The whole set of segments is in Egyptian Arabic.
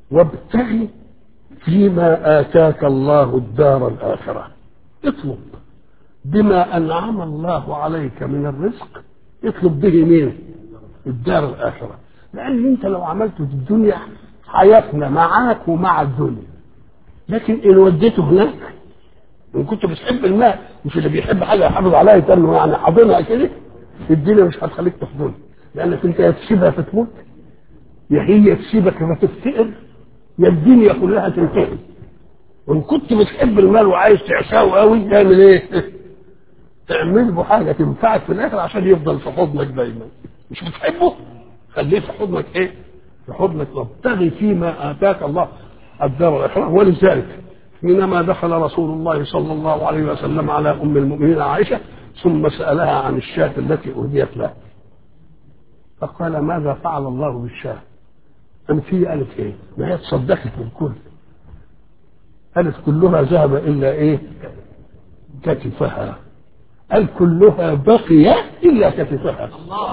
وابتغ فيما آتاك الله الدار الآخرة اطلب بما أنعم الله عليك من الرزق اطلب به مين الدار الآخرة لأن أنت لو عملته في الدنيا حياتنا معاك ومع الدنيا لكن إن وديته هناك إن كنت بتحب المال مش اللي بيحب حاجة يحافظ عليها يتنه يعني حاضنها كده الدنيا مش هتخليك تحضنها لأنك أنت يا تسيبها فتموت يا هي تسيبك فتفتقر يا الدنيا كلها تنتهي وان كنت بتحب المال وعايز تعشاه قوي تعمل ايه؟ تعمل له حاجه تنفعك في الاخر عشان يفضل في حضنك دايما مش بتحبه؟ خليه في حضنك ايه؟ في حضنك وابتغي فيما اتاك الله الدار الاخره ولذلك حينما دخل رسول الله صلى الله عليه وسلم على ام المؤمنين عائشه ثم سالها عن الشاة التي اهديت له فقال ماذا فعل الله بالشاة؟ قامت هي قالت ايه؟ ما هي تصدقت بالكل قالت كلها ذهب الا ايه؟ كتفها قال كلها بقي الا كتفها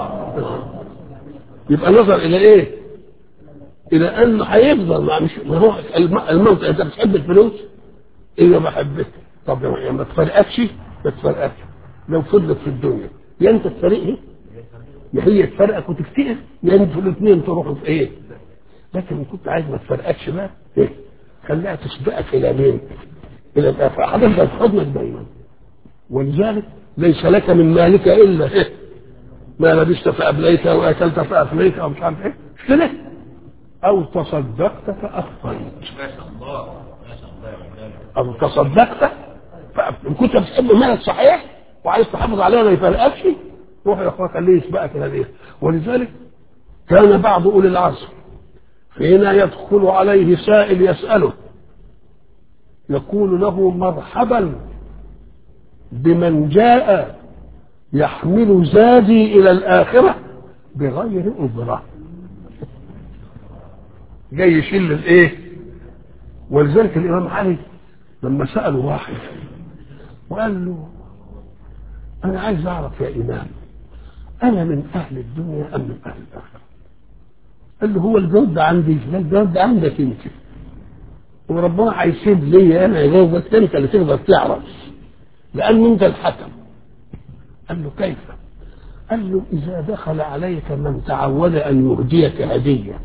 يبقى نظر الى ايه؟ الى انه هيفضل ما مش ما هو الموت انت بتحب الفلوس؟ ايه ما بحبها طب يعني ما تفرقكش ما تفرقكش لو فضلت في الدنيا يا انت تفرقها يا هي تفرقك وتفتقر يا انتوا الاثنين تروحوا في ايه؟ لكن ان كنت عايز ما تفرقكش بقى ايه؟ خليها تسبقك الى مين؟ الى الاخره هتفضل في حضنك دايما ولذلك ليس لك من مالك الا إيه؟ ما لبست فابليت او اكلت فافنيت او مش عارف ايه مش كده؟ او تصدقت فاخفيت او تصدقت فأف- ان كنت بتحب مالك صحيح وعايز تحافظ عليها ما يفرقكش روح يا اخويا خليه يسبقك الى الايه ولذلك كان بعض اولي العزم حين يدخل عليه سائل يسأله يقول له مرحبا بمن جاء يحمل زادي إلى الآخرة بغير أجرة جاي يشيل الإيه ولذلك الإمام علي لما سأله واحد وقال له أنا عايز أعرف يا إمام أنا من أهل الدنيا أم من أهل الآخرة قال له هو الجواب ده عندي لا الجواب ده عندك انت وربنا هيسيب لي انا يجاوبك انت اللي تقدر تعرف لان انت الحكم قال له كيف قال له اذا دخل عليك من تعود ان يهديك هديه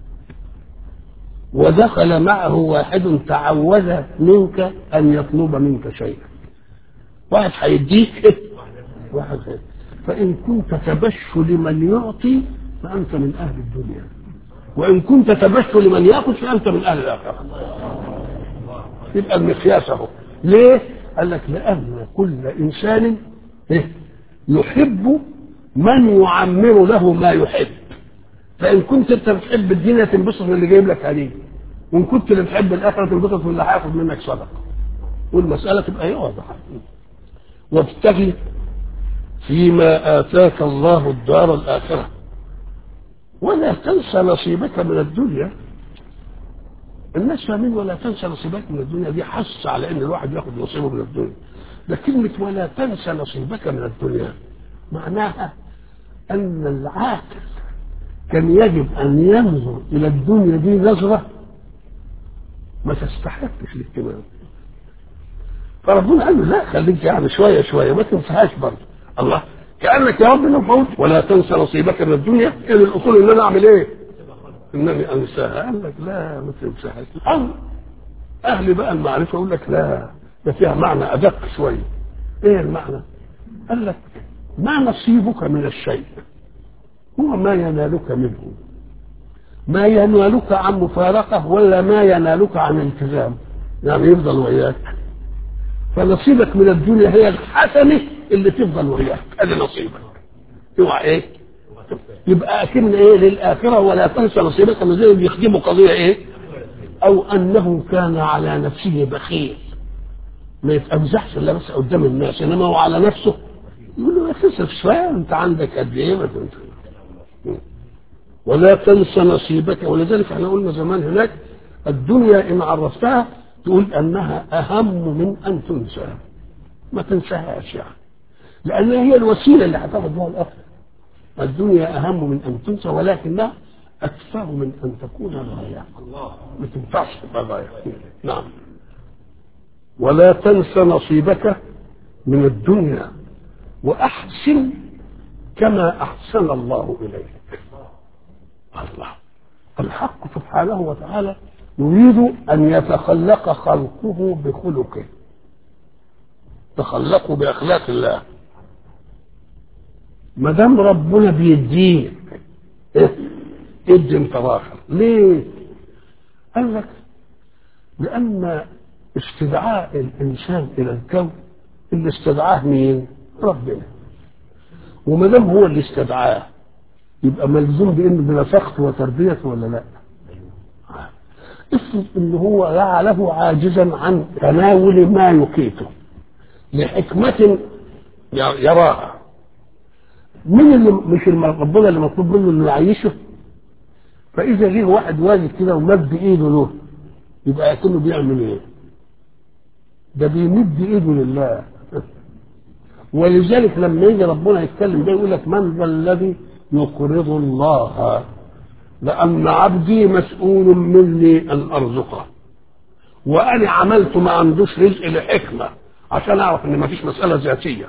ودخل معه واحد تعود منك ان يطلب منك شيئا واحد هيديك واحد هيديك. فان كنت تبش لمن يعطي فانت من اهل الدنيا وان كنت تبش لمن ياخذ فانت من اهل الاخره يبقى المقياس اهو ليه قال لك لان كل انسان إيه؟ يحب من يعمر له ما يحب فان كنت انت بتحب الدنيا تنبسط من اللي جايب لك هديه وان كنت اللي بتحب الاخره تنبسط من اللي هياخد منك صدقه والمساله تبقى ايه واضحه وابتغي فيما اتاك الله الدار الاخره ولا تنسى نصيبك من الدنيا الناس فاهمين ولا تنسى نصيبك من الدنيا دي حس على ان الواحد ياخد نصيبه من الدنيا ده كلمة ولا تنسى نصيبك من الدنيا معناها ان العاقل كان يجب ان ينظر الى الدنيا دي نظرة ما تستحقش الاهتمام فربنا قال له لا خليك يعني شوية شوية ما تنساهاش برضه الله كأنك يا رب لو فوت ولا تنسى نصيبك من الدنيا إن الأصول إن أنا أعمل إيه؟ إنني أنساها قال لك لا ما تنساهاش أو أهل بقى المعرفة يقول لك لا ده فيها معنى أدق شوية إيه المعنى؟ قال لك ما نصيبك من الشيء هو ما ينالك منه ما ينالك عن مفارقة ولا ما ينالك عن التزام يعني يفضل وياك فنصيبك من الدنيا هي الحسنة اللي تفضل وياك ادي نصيبك اوعى ايه يبقى اكن ايه للاخره ولا تنسى نصيبك من زي بيخدموا قضيه ايه او انه كان على نفسه بخيل ما يتأمزحش الا بس قدام الناس انما هو على نفسه يقول له تصرف شويه انت عندك قد ايه ما تنسى ولا تنسى نصيبك ولذلك احنا قلنا زمان هناك الدنيا ان عرفتها تقول انها اهم من ان تنسى ما تنساهاش يعني لان هي الوسيله اللي هتاخد بها الاخره الدنيا اهم من ان تنسى ولكنها أكثر من أن تكون غاية ما تنفعش تبقى غاية نعم ولا تنس نصيبك من الدنيا وأحسن كما أحسن الله إليك الله الحق سبحانه وتعالى يريد أن يتخلق خلقه بخلقه تخلقوا بأخلاق الله ما دام ربنا بيديك إيه؟ ادي انت راخر ليه؟ قال لك لأن استدعاء الإنسان إلى الكون اللي استدعاه مين؟ ربنا وما دام هو اللي استدعاه يبقى ملزوم بانه بنفقته وتربيته ولا لا؟ افرض ان هو جعله عاجزا عن تناول ما يقيته لحكمة يراها مين اللي مش ربنا اللي مطلوب منه انه يعيشه فاذا جه واحد واجد كده ومد ايده له يبقى كله بيعمل ايه؟ ده بيمد ايده لله ولذلك لما يجي ربنا يتكلم ده يقول لك من ذا الذي يقرض الله لأن عبدي مسؤول مني أن أرزقه وأنا عملت ما عندوش رزق لحكمة عشان أعرف إن ما فيش مسألة ذاتية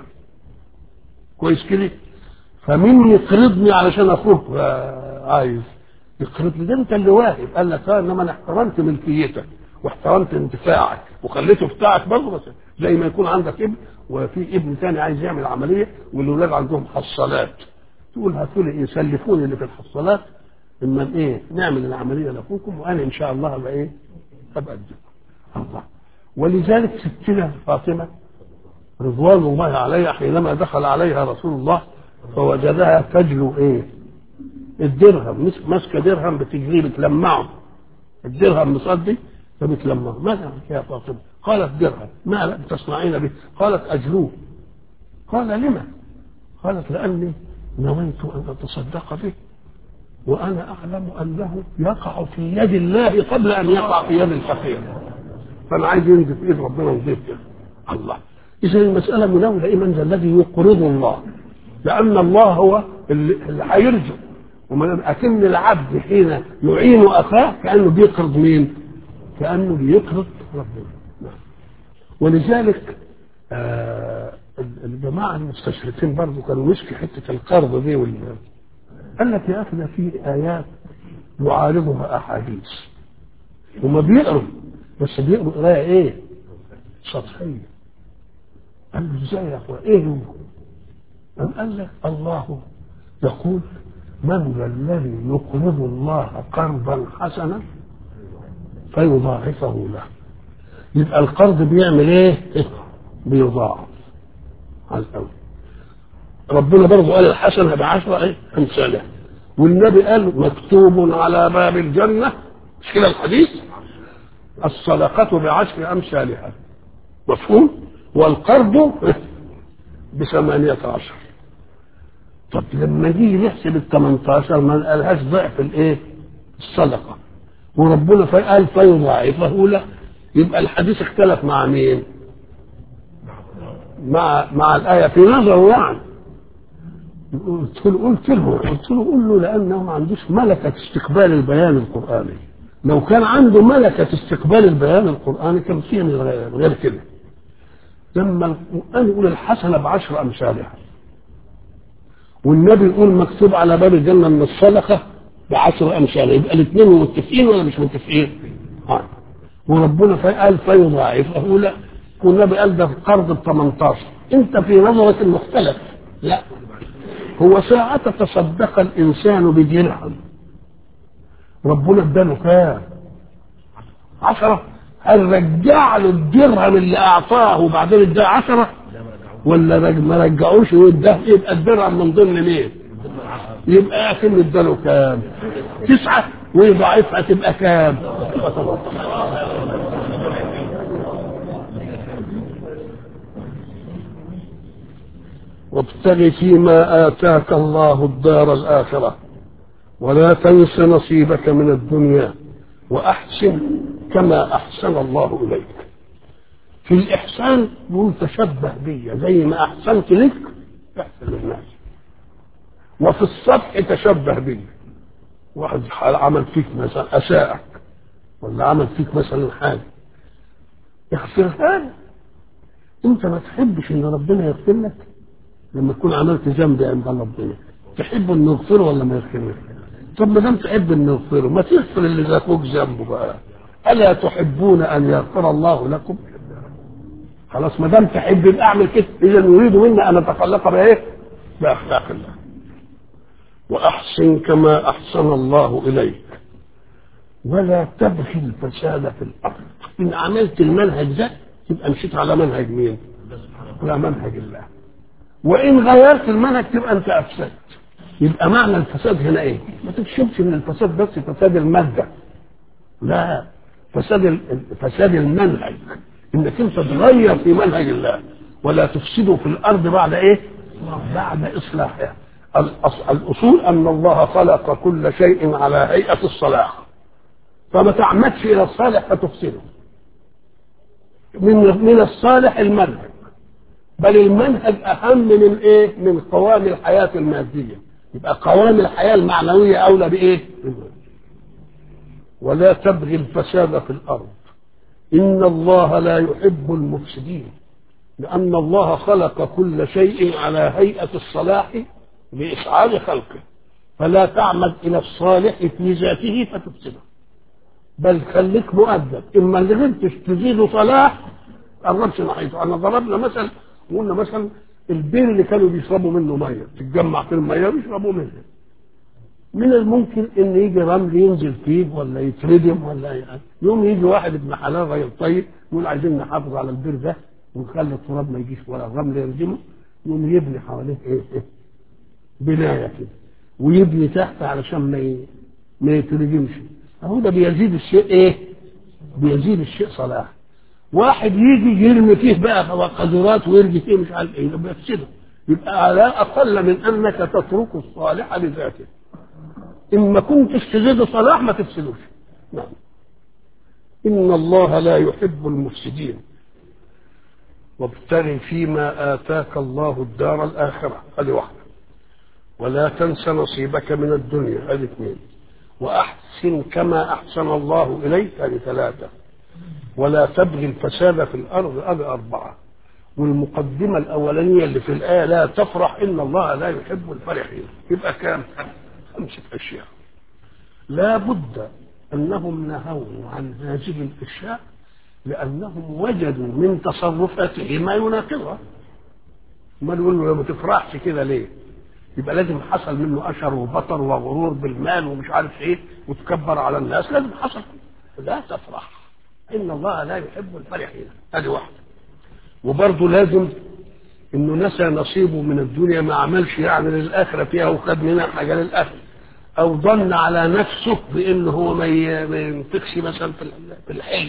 كويس كده فمين يقرضني علشان أخوه عايز يقرضني ده أنت اللي واهب قال لك إنما أنا احترمت ملكيتك واحترمت انتفاعك وخليته بتاعك برضه بس زي ما يكون عندك ابن وفي ابن ثاني عايز يعمل عمليه والاولاد عندهم حصالات تقول هاتوا لي ايه سلفوني اللي في الحصالات اما ايه نعمل العمليه لاخوكم وانا ان شاء الله ابقى ايه ابقى اديكم الله ولذلك ستنا فاطمه رضوان الله عليها حينما دخل عليها رسول الله فوجدها تجلو ايه الدرهم ماسكه درهم بتجري بتلمعه الدرهم مصدي فبتلمعه ماذا يا فاطمه قالت درهم ما تصنعين به قالت اجلوه قال لما قالت لاني نويت ان اتصدق به وانا اعلم انه يقع في يد الله قبل ان يقع في يد الفقير فانا عايز ينزل في ايد ربنا ويضيف كده الله اذا المساله مناوله ايه من ذا الذي يقرض الله لان الله هو اللي هيرزق وما اكن العبد حين يعين اخاه كانه بيقرض مين؟ كانه بيقرض ربنا ولذلك آه الجماعه المستشرقين برضه كانوا مسكوا حته القرض دي وال قال لك يا اخي ده في ايات يعارضها احاديث وما بيقروا بس بيقروا قرايه ايه؟ سطحيه قال له ازاي يا اخويا ايه هو؟ قام قال لك الله يقول من ذا الذي يقرض الله قرضا حسنا فيضاعفه له يبقى القرض بيعمل ايه؟ بيضاعف على الاول ربنا برضه قال الحسنه بعشرة ايه؟ امثالها والنبي قال مكتوب على باب الجنه مش كده الحديث؟ الصدقة بعشر أمثالها مفهوم؟ والقرض بثمانية عشر طب لما نيجي نحسب ال 18 ما قالهاش ضعف الايه؟ الصدقة وربنا قال فيضاعفه له يبقى الحديث اختلف مع مين؟ مع مع الآية في نظره يعني قلت له قلت له قلت له قول له لأنه ما عندوش ملكة استقبال البيان القرآني لو كان عنده ملكة استقبال البيان القرآني كان فيه غير كده لما القرآن يقول الحسنة بعشر أمثالها والنبي يقول مكتوب على باب الجنة من الصدقة بعشر أمثالها يبقى الاثنين متفقين ولا مش متفقين؟ آه. وربنا قال فيضاعفه لا والنبي قال ده قرض ب 18 انت في نظرك المختلف لا هو ساعة تصدق الإنسان بدرهم ربنا اداله كام؟ عشرة هل رجع له الدرهم اللي أعطاه وبعدين اداه عشرة ولا ما رجعوش واداه يبقى الدرهم من ضمن مين؟ يبقى أكن اداله كام؟ تسعة ويضاعفها تبقى كام؟ تبقى 18 وابتغ فيما آتاك الله الدار الآخرة ولا تنس نصيبك من الدنيا وأحسن كما أحسن الله إليك في الإحسان يقول تشبه بي زي ما أحسنت لك احسن للناس وفي الصفح تشبه بي واحد عمل فيك مثلا اساءك ولا عمل فيك مثلا حاجه اغفرها له انت ما تحبش ان ربنا يغفر لك لما تكون عملت ذنب عند ربنا تحب انه يغفره ولا ما يغفرش طب ما دام تحب انه يغفره ما تغفر اللي ذاكوك ذنبه بقى الا تحبون ان يغفر الله لكم خلاص ما دام تحب يبقى اعمل كده اذا يريد منا ان نتخلق بايه؟ باخلاق الله واحسن كما احسن الله اليك ولا تبغي الفساد في الارض ان عملت المنهج ده تبقى مشيت على منهج مين؟ على منهج الله وان غيرت المنهج تبقى انت افسدت يبقى معنى الفساد هنا ايه؟ ما تكشفش ان الفساد بس فساد الماده لا فساد فساد المنهج انك انت تغير في منهج الله ولا تفسده في الارض بعد ايه؟ بعد اصلاحها الاصول ان الله خلق كل شيء على هيئه الصلاح فما تعمدش الى الصالح فتفسده من من الصالح المنهج بل المنهج اهم من ايه؟ من قوام الحياه الماديه يبقى قوام الحياه المعنويه اولى بايه؟ ولا تبغي الفساد في الارض ان الله لا يحب المفسدين لان الله خلق كل شيء على هيئه الصلاح لاسعاد خلقه فلا تعمد الى الصالح في ذاته فتفسده بل خليك مؤدب اما اللي غبتش تزيد صلاح قربش ناحيته انا ضربنا مثل وقلنا مثلا البير اللي كانوا بيشربوا منه ميه تتجمع في الميه ويشربوا منه من الممكن ان يجي رمل ينزل فيه ولا يتردم ولا يعني يوم يجي واحد ابن حلال غير طيب يقول عايزين نحافظ على البير ده ونخلي التراب ما يجيش ولا الرمل يردمه يقوم يبني حواليه ايه, إيه بنايه كده ويبني تحت علشان ما ي... ما يتردمش اهو ده بيزيد الشيء ايه؟ بيزيد الشيء صلاح واحد يجي يرمي فيه بقى قذرات ويرمي فيه مش عارف ايه يبقى يفسده يبقى على اقل من انك تترك الصالح لذاته إن ما كنتش تزيد صلاح ما تفسدوش نعم إن الله لا يحب المفسدين وابتغ فيما آتاك الله الدار الآخرة هذه واحدة ولا تنس نصيبك من الدنيا هذه اثنين وأحسن كما أحسن الله إليك هذه ثلاثة ولا تبغي الفساد في الأرض هذه أربعة والمقدمة الأولانية اللي في الآية لا تفرح إن الله لا يحب الفرحين يبقى كام خمسة أشياء لا بد أنهم نهوا عن هذه الأشياء لأنهم وجدوا من تصرفاته ما يناقضها ما يقول له ما تفرحش كده ليه يبقى لازم حصل منه أشر وبطر وغرور بالمال ومش عارف ايه وتكبر على الناس لازم حصل لا تفرح إن الله لا يحب الفرحين هذه واحدة وبرضه لازم انه نسى نصيبه من الدنيا ما عملش يعني للاخره فيها وخد منها حاجه للاخره او ظن على نفسه بانه هو ما ينفقش مثلا في الحلم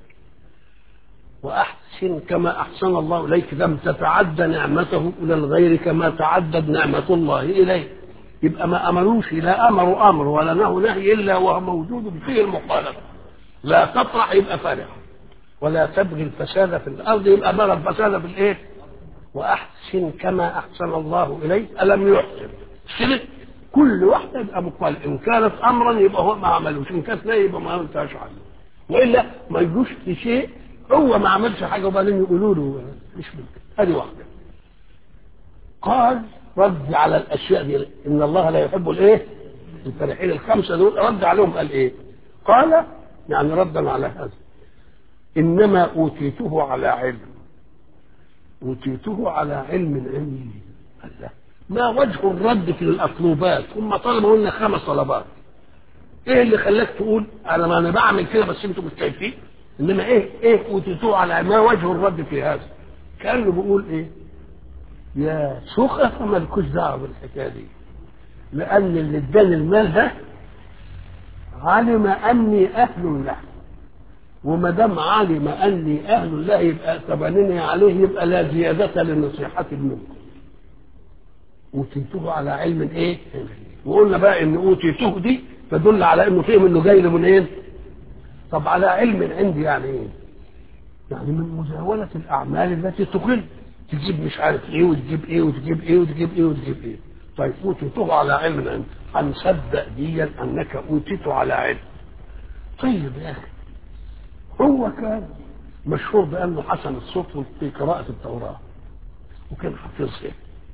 واحسن كما احسن الله اليك لم تتعدى نعمته الى الغير كما تعدد نعمه الله اليه يبقى ما امروش لا امروا امر ولا نهوا نهي الا وهو موجود فيه المخالفه لا تطرح يبقى فرح ولا تبغي الفساد في الارض يبقى بغى الفساد في الايه واحسن كما احسن الله اليك الم يحسن كده كل واحده يبقى مقال ان كانت امرا يبقى هو ما عملوش ان كانت نهي يبقى ما عملتهاش عنه والا ما يجوش في شيء هو ما عملش حاجه وبعدين يقولوا له مش ممكن هذه واحده قال رد على الاشياء دي ان الله لا يحب الايه الفرحين الخمسه دول رد عليهم قال ايه قال يعني ردا على هذا انما اوتيته على علم اوتيته على علم عندي الله ما وجه الرد في المطلوبات هم طلبوا لنا خمس طلبات ايه اللي خلاك تقول انا ما انا بعمل كده بس انتم مش شايفين انما ايه ايه اوتيتوه على ما وجه الرد في هذا كانه بيقول ايه يا سخف مالكوش دعوه بالحكايه دي لان اللي اداني المال ده علم اني اهل له وما دام علم اني اهل له يبقى تبنني عليه يبقى لا زياده لنصيحتي منكم اوتيته على علم ايه وقلنا بقى ان اوتيته دي تدل على انه فهم انه جاي من ايه طب على علم عندي يعني ايه يعني من مزاولة الأعمال التي تقل تجيب مش عارف إيه وتجيب إيه وتجيب إيه وتجيب إيه وتجيب إيه طيب اوتيته على علم انت هنصدق ديا انك اوتيته على علم طيب يا اخي هو كان مشهور بانه حسن الصوت في قراءه التوراه وكان حافظها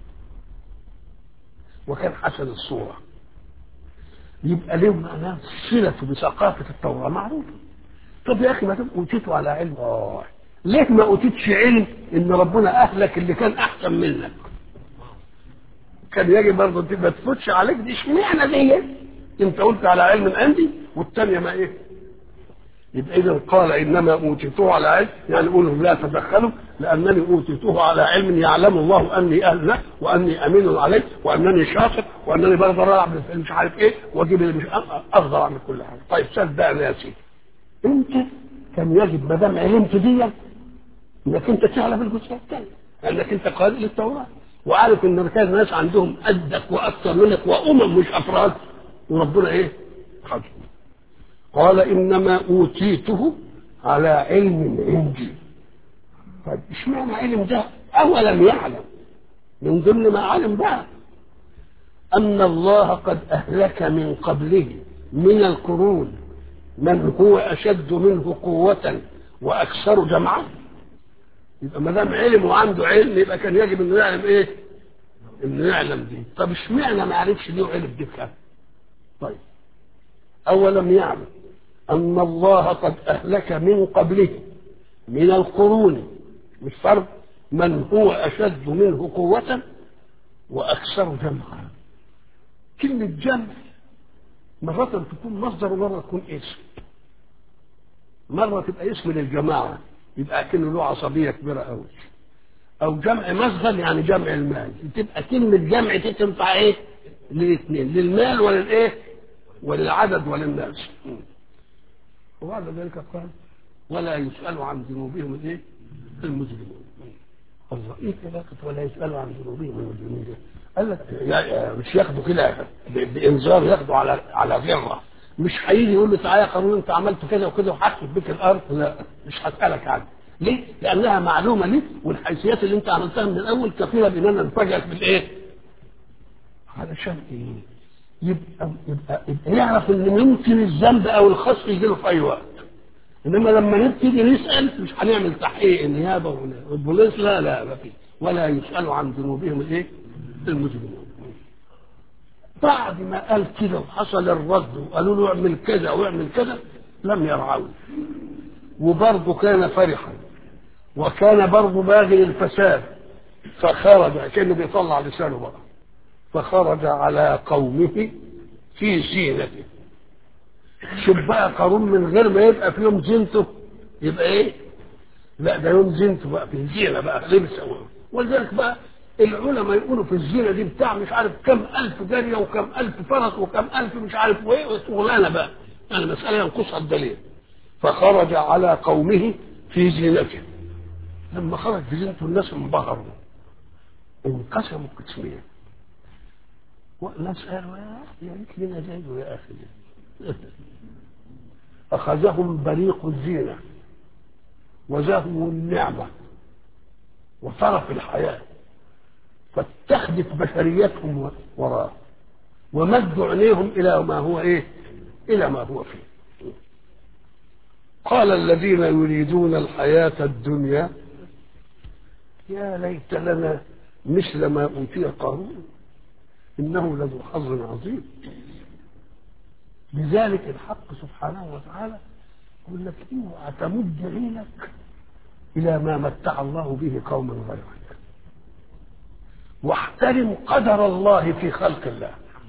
وكان حسن الصوره يبقى له معناه صلته بثقافه التوراه معروفه طب يا اخي ما دام اوتيته على علم اه ليه ما اوتيتش علم ان ربنا اهلك اللي كان احسن منك كان يجب برضه انت ما تفوتش عليك دي اشمعنى دي انت قلت على علم عندي والثانيه ما ايه يبقى اذا قال انما اوتيته على علم يعني قولوا لا تدخلوا لانني اوتيته على علم يعلم الله اني اهل له واني امين عليه وانني شاطر وانني بقدر العب مش عارف ايه واجيب اللي مش اقدر اعمل كل حاجه طيب صدقني يا سيدي انت كان يجب ما دام علمت دي انك انت تعلم الجزئيه الثانيه لانك انت قارئ للتوراه وعارف ان كان ناس عندهم قدك واكثر منك وامم مش افراد وربنا ايه؟ خده قال انما اوتيته على علم عندي طيب اشمعنى علم ده اولم يعلم من ضمن ما علم بقى ان الله قد اهلك من قبله من القرون من هو اشد منه قوه واكثر جمعا يبقى ما دام علم وعنده علم يبقى كان يجب انه يعلم ايه؟ انه يعلم دي طب اشمعنى ما عرفش دي وعرف دي كام؟ طيب اولم يعلم ان الله قد اهلك من قبله من القرون مش فرق من هو اشد منه قوة واكثر جمعا كلمة جمع مرة تكون مصدر ومرة تكون اسم مرة تبقى اسم للجماعة يبقى كأنه له عصبية كبيرة قوي أو جمع مصدر يعني جمع المال تبقى كلمة جمع دي تنفع إيه؟ للاثنين للمال وللإيه؟ وللعدد وللناس وبعد ذلك قال ولا يسأل عن ذنوبهم الإيه؟ المجرمون الله إيه علاقة ولا يسأل عن ذنوبهم المجرمين دي؟ قال لك يا- مش ياخدوا كده ب- بإنذار ياخدوا على على غره مش هيجي يقول له تعالى يا قانون انت عملت كذا وكذا وحكت بك الارض لا مش هسالك عنها ليه؟ لانها معلومه ليك والحيثيات اللي انت عملتها من الاول كفيله باننا نفاجئك بالايه؟ علشان ايه؟ يبقى يبقى يبقى يعرف ان ممكن الذنب او الخصم يجي له في اي وقت انما لما نبتدي نسال مش هنعمل تحقيق النيابه ولا- والبوليس لا لا ما في ولا يسالوا عن ذنوبهم الايه؟ المجرمون بعد ما قال كده وحصل الرد وقالوا له اعمل كذا واعمل كذا لم يرعوه وبرضه كان فرحا وكان برضه باغي الفساد فخرج كانه بيطلع لسانه بقى فخرج على قومه في زينته شوف بقى قارون من غير ما يبقى في يوم زينته يبقى ايه؟ لا ده يوم زينته بقى في زينه بقى لبس ولذلك بقى العلماء يقولوا في الزينه دي بتاع مش عارف كم الف جاريه وكم الف فرس وكم الف مش عارف وايه شغلانه بقى يعني مساله ينقصها الدليل فخرج على قومه في زينته لما خرج في زينته الناس انبهروا انقسموا قسمين وناس قالوا يا يا ريت لنا زيه يا اخي اخذهم بريق الزينه وزهو النعمه وطرف الحياه فاتخذت بشريتهم وراه ومدوا عينيهم الى ما هو ايه الى ما هو فيه قال الذين يريدون الحياة الدنيا يا ليت لنا مثل ما أوتي قارون إنه لذو حظ عظيم لذلك الحق سبحانه وتعالى يقول لك اوعى تمد عينك إلى ما متع الله به قوما غيرك واحترم قدر الله في خلق الله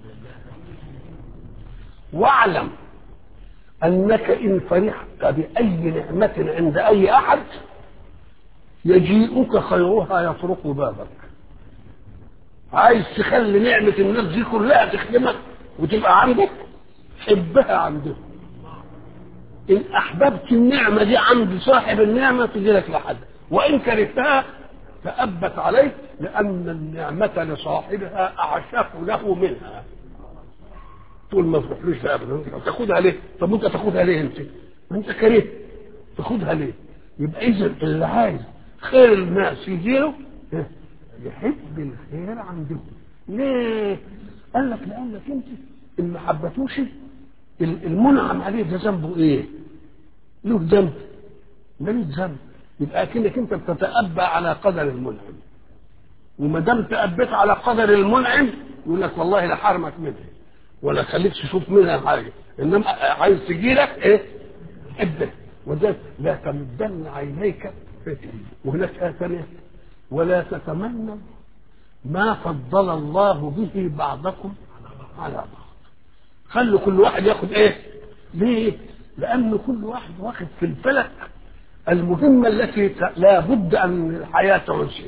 واعلم انك ان فرحت باي نعمه عند اي احد يجيئك خيرها يطرق بابك عايز تخلي نعمه الناس دي كلها تخدمك وتبقى عندك حبها عندهم ان احببت النعمه دي عند صاحب النعمه تجي لك لحد وان كرهتها فأبت عليه لأن النعمة لصاحبها أعشق له منها تقول ما تروحلوش ده أبدا تاخدها ليه؟ طب أنت تاخدها ليه أنت؟ ما أنت كرهت تاخدها ليه؟ يبقى إذا اللي عايز خير الناس يجيله يحب الخير عندهم ليه؟ قال لك لانك انت اللي ما حبتوش المنعم عليه ده ذنبه ايه؟ له ذنب ماليش ذنب يبقى كأنك انت بتتأبى على قدر المنعم وما دام تأبيت على قدر المنعم يقول لك والله لا حرمك منها ولا خليك تشوف منها حاجه انما عايز تجيلك ايه؟ ابدا وذلك لا تمدن عينيك وهناك آية ثانية ولا تتمنوا ما فضل الله به بعضكم على بعض خلوا كل واحد ياخد ايه ليه لان كل واحد واخد في الفلك المهمة التي لا بد ان الحياة تعيشها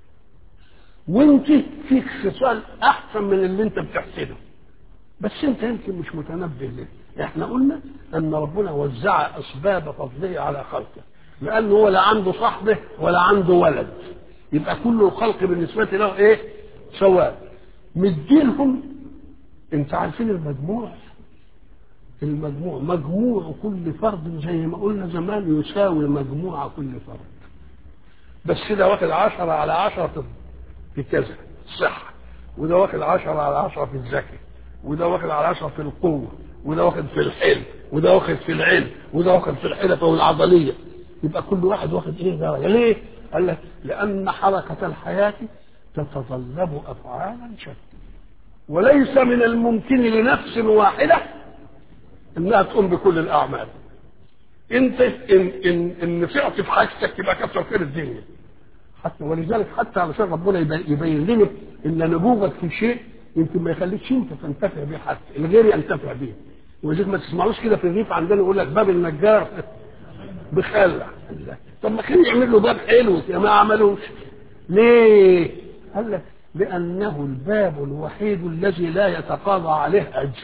وانت فيك خصال احسن من اللي انت بتحسنه بس انت يمكن مش متنبه ليه احنا قلنا ان ربنا وزع اسباب فضله على خلقه لانه هو لا عنده صحبه ولا عنده ولد يبقى كل الخلق بالنسبه له ايه سواء مدينهم انت عارفين المجموع المجموع مجموع كل فرد زي ما قلنا زمان يساوي مجموع كل فرد بس ده واخد عشرة على عشرة في كذا الصحة وده واخد عشرة على عشرة في الذكاء وده واخد على عشرة في القوة وده واخد في الحلم وده واخد في العلم وده واخد في الحلفة والعضلية يبقى كل واحد واخد ايه درجة ليه؟ قال لك لأن حركة الحياة تتطلب أفعالا شتى وليس من الممكن لنفس واحدة انها تقوم بكل الاعمال انت ان ان ان نفعت في حاجتك يبقى كتر خير الدنيا حتى ولذلك حتى علشان ربنا يبين لنا ان نبوغك في شيء يمكن ما يخليكش انت تنتفع بيه حتى الغير ينتفع بيه ولذلك ما تسمعوش كده في الريف عندنا يقول لك باب النجار بخلع طب ما كان يعمل له باب حلو يا ما عملوش ليه؟ قال لك لأنه الباب الوحيد الذي لا يتقاضى عليه أجر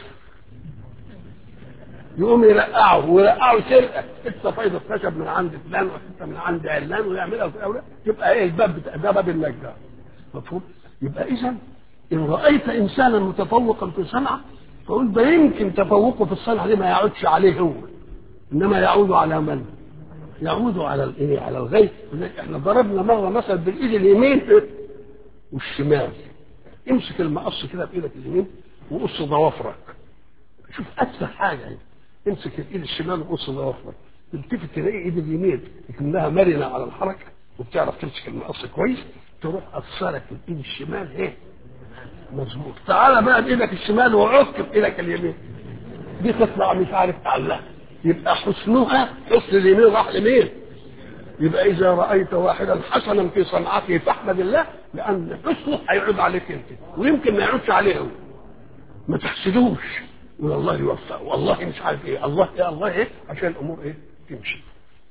يقوم يرقعه ويرقعه سرقه حته فايضه خشب من عند فلان وحته من عند علان ويعملها في اولاد تبقى ايه الباب بتاع ده باب النجار مفهوم؟ يبقى اذا ان رايت انسانا متفوقا في صنعه فقل ده يمكن تفوقه في الصنعه دي ما يعودش عليه هو انما يعود على من؟ يعود على الايه؟ على الغير احنا ضربنا مره مثلا بالايد اليمين والشمال امسك المقص كده بايدك اليمين وقص ضوافرك شوف اتفه حاجه يعني امسك الايد الشمال وقص ضوافرك تلتفت تلاقي ايد اليمين لكنها مرنه على الحركه وبتعرف تمسك المقص كويس تروح قصرك الايد الشمال ايه مظبوط تعالى بقى بايدك الشمال وعك بايدك اليمين دي تطلع مش عارف تعلق يبقى حسنها حسن اليمين راح لمين يبقى اذا رايت واحدا حسنا في صنعته فاحمد الله لان حسنه هيعود عليك انت ويمكن ما يعودش عليه هو ما تحسدوش يقول الله يوفق والله مش عارف ايه الله يا الله ايه عشان الامور ايه تمشي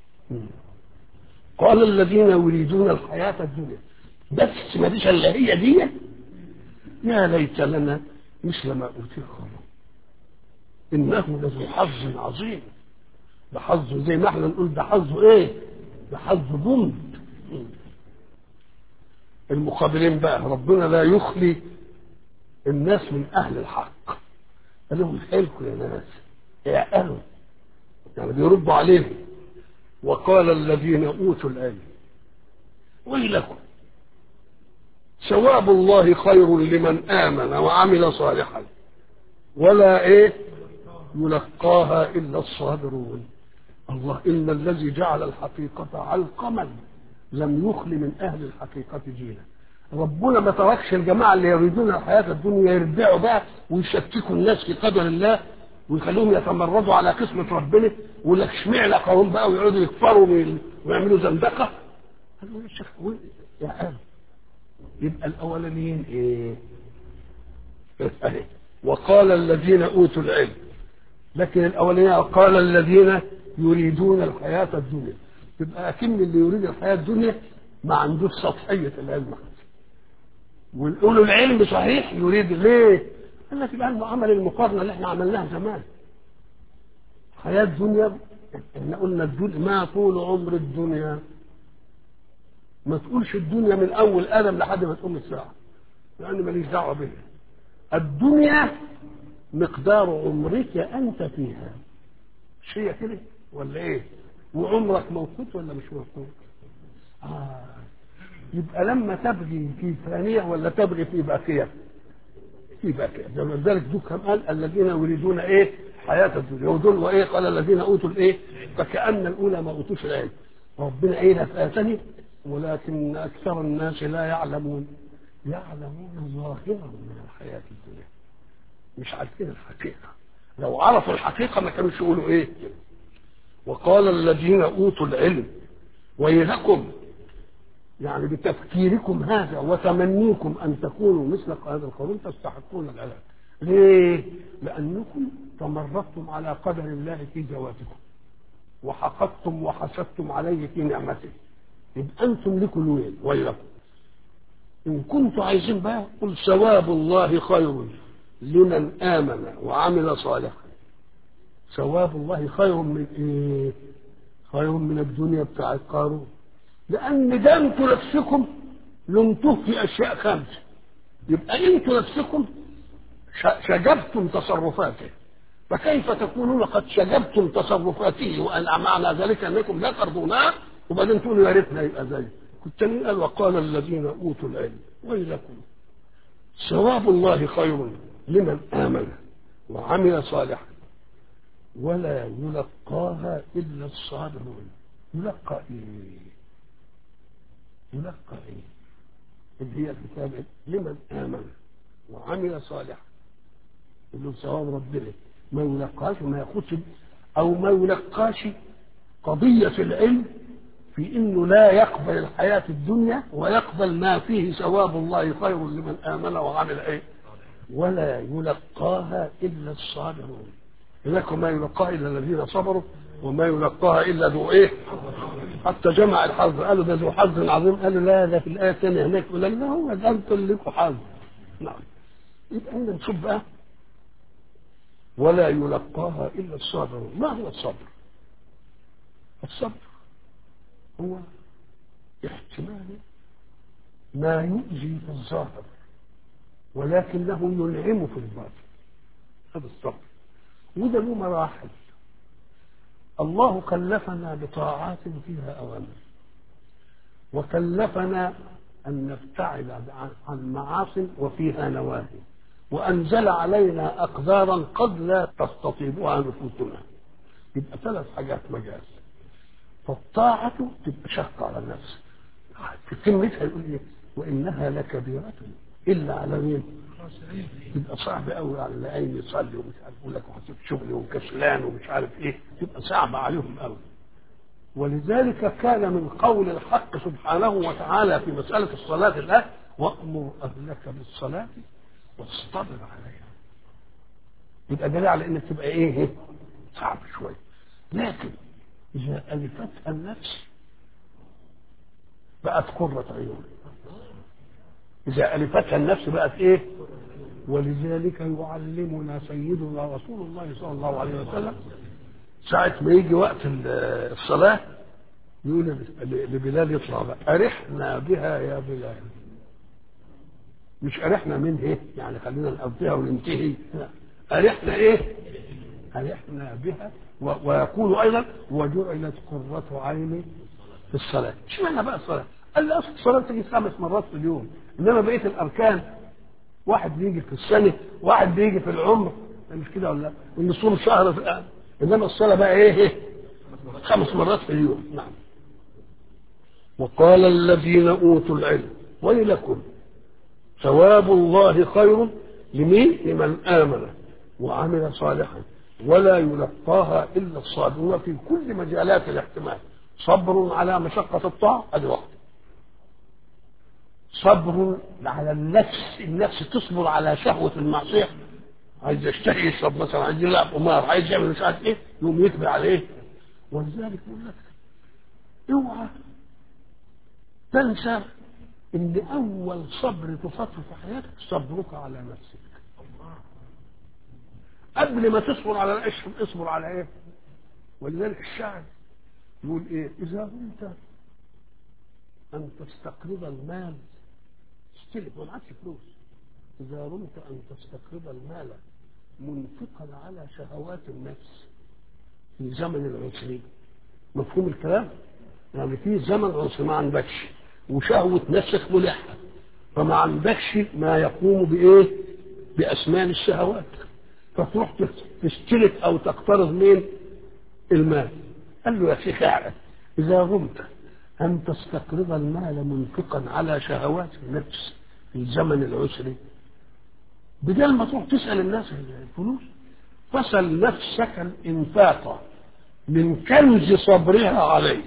قال الذين يريدون الحياة الدنيا بس ما فيش الا هي دي يا ليت لنا مثل ما اوتي قارون انه لذو حظ عظيم ده حظه زي ما احنا نقول ده حظه ايه ده حظه بومب المقابلين بقى ربنا لا يخلي الناس من اهل الحق قال لهم حيلكم يا ناس اعقلوا يعني بيردوا عليهم وقال الذين اوتوا العلم ويلكم ثواب الله خير لمن امن وعمل صالحا ولا ايه يلقاها الا الصابرون الله ان الذي جعل الحقيقه علقما لم يخل من اهل الحقيقه جيلا ربنا ما تركش الجماعه اللي يريدون الحياه الدنيا يرجعوا بقى ويشككوا الناس في قدر الله ويخلوهم يتمردوا على قسمة ربنا ويقول لك اشمعنى قوم بقى ويقعدوا يكفروا ويعملوا زندقة قال له يا شيخ يا عم يبقى الأولانيين إيه؟ وقال الذين أوتوا العلم لكن الأولانيين قال الذين يريدون الحياة الدنيا يبقى أكن اللي يريد الحياة الدنيا ما عندوش سطحية العلم ونقول العلم صحيح يريد ليه؟ قال لك الآن عمل المقارنة اللي احنا عملناها زمان حياة الدنيا احنا قلنا الدنيا ما طول عمر الدنيا ما تقولش الدنيا من أول آدم لحد ما تقوم الساعة لأن ماليش دعوة بها الدنيا مقدار عمرك أنت فيها مش هي كده ولا إيه؟ وعمرك موقوت ولا مش موقوت؟ آه يبقى لما تبغي في ثانية ولا تبغي في باقية يبقى كده ذلك دول كم قال الذين يريدون ايه حياة الدنيا ودول وايه قال الذين اوتوا الايه فكأن الاولى ما اوتوش العلم ربنا ايه في آية ثانية ولكن اكثر الناس لا يعلمون يعلمون ظاهرا من الحياة الدنيا مش عارفين الحقيقة لو عرفوا الحقيقة ما كانوش يقولوا ايه وقال الذين اوتوا العلم ويلكم يعني بتفكيركم هذا وتمنيكم ان تكونوا مثل هذا القانون تستحقون العلاج ليه؟ لانكم تمردتم على قدر الله في زواجكم وحقدتم وحسدتم عليه في نعمته يبقى انتم لكم الويل ويلكم ان كنتم عايزين بقى قل ثواب الله خير لمن امن وعمل صالحا ثواب الله خير من ايه خير من الدنيا بتاعت قارون لان ده انتوا نفسكم لمتوه في اشياء خمسه يبقى انتوا نفسكم شجبتم تصرفاته فكيف تكونون قد شجبتم تصرفاته وان معنى ذلك انكم لا ترضونها وبعدين تقولوا يا ريتنا يبقى زي كنت قال وقال الذين اوتوا العلم ويلكم ثواب الله خير لمن امن وعمل صالحا ولا يلقاها الا الصابرون يلقى ايه يلقى ايه اللي هي الكتاب لمن امن وعمل صالحا اللي ثواب ربنا ما يلقاش وما ياخدش او ما يلقاش قضيه العلم في انه لا يقبل الحياه الدنيا ويقبل ما فيه ثواب الله خير لمن امن وعمل ايه ولا يلقاها الا الصابرون هناك ما يلقاها الا الذين صبروا وما يلقاها الا ذو ايه حتى جمع الحظ قالوا ده ذو حظ عظيم قالوا لا ده في الايه الثانيه هناك يقول لك ده هو ده انتم لكم حظ نعم يبقى هنا نشوف بقى ولا يلقاها الا الصابرون ما هو الصبر الصبر هو احتمال ما يؤذي في الظاهر ولكنه ينعم في الباطن هذا الصبر وده له مراحل الله كلفنا بطاعات فيها اوامر وكلفنا ان نبتعد عن معاصي وفيها نواهي وانزل علينا اقدارا قد لا تستطيبها نفوسنا يبقى ثلاث حاجات مجاز فالطاعة تبقى شقة على النفس في كلمتها يقول ايه وانها لكبيرة الا على مين؟ يبقى صعب قوي على اللي قايم يصلي ومش عارف يقول لك وحسيت شغلي وكسلان ومش عارف ايه تبقى صعبة عليهم قوي ولذلك كان من قول الحق سبحانه وتعالى في مسألة الصلاة الآن وأمر أهلك بالصلاة واصطبر عليها يبقى دليل على انك تبقى ايه صعب شويه لكن اذا الفتها النفس بقت قرة عيون اذا الفتها النفس بقت ايه ولذلك يعلمنا سيدنا رسول الله صلى الله عليه وسلم ساعة ما يجي وقت الصلاة يقول لبلال يطلع بقى أرحنا بها يا بلال مش أرحنا من إيه يعني خلينا نقضيها وننتهي لا أرحنا إيه أرحنا بها و... ويقول أيضا وجعلت قرة عيني في الصلاة شو معنى بقى الصلاة قال لي أصل الصلاة تيجي خمس مرات في اليوم إنما بقية الأركان واحد بيجي في السنة واحد بيجي في العمر مش كده ولا ونصوم شهر في الآن إنما الصلاة بقى إيه, إيه؟ خمس مرات في اليوم نعم وقال الذين أوتوا العلم ويلكم ثواب الله خير لمين؟ لمن آمن وعمل صالحا ولا يلقاها إلا الصابرون في كل مجالات الاحتمال صبر على مشقة الطاعة هذه واحدة صبر على النفس النفس تصبر على شهوة المعصية عايز يشتهي يشرب مثلا عايز يلعب قمار عايز يعمل مش عارف ايه يقوم يتبع عليه ولذلك يقول لك اوعى تنسى ان اول صبر تفطر في حياتك صبرك على نفسك قبل ما تصبر على الاشهر اصبر على ايه ولذلك الشاعر يقول ايه اذا كنت ان تستقرض المال استلف ما معكش فلوس اذا رمت ان تستقرض المال منفقا على شهوات النفس في زمن العسر مفهوم الكلام يعني في زمن عسر ما عندكش وشهوة نفسك ملحة فما عندكش ما يقوم بإيه باسمان الشهوات فتروح تشترك او تقترض مين المال قال له يا شيخ اعرف اذا غمت ان تستقرض المال منفقا على شهوات النفس في الزمن العسري بدل ما تروح تسال الناس الفلوس فسل نفسك الانفاق من كنز صبرها عليك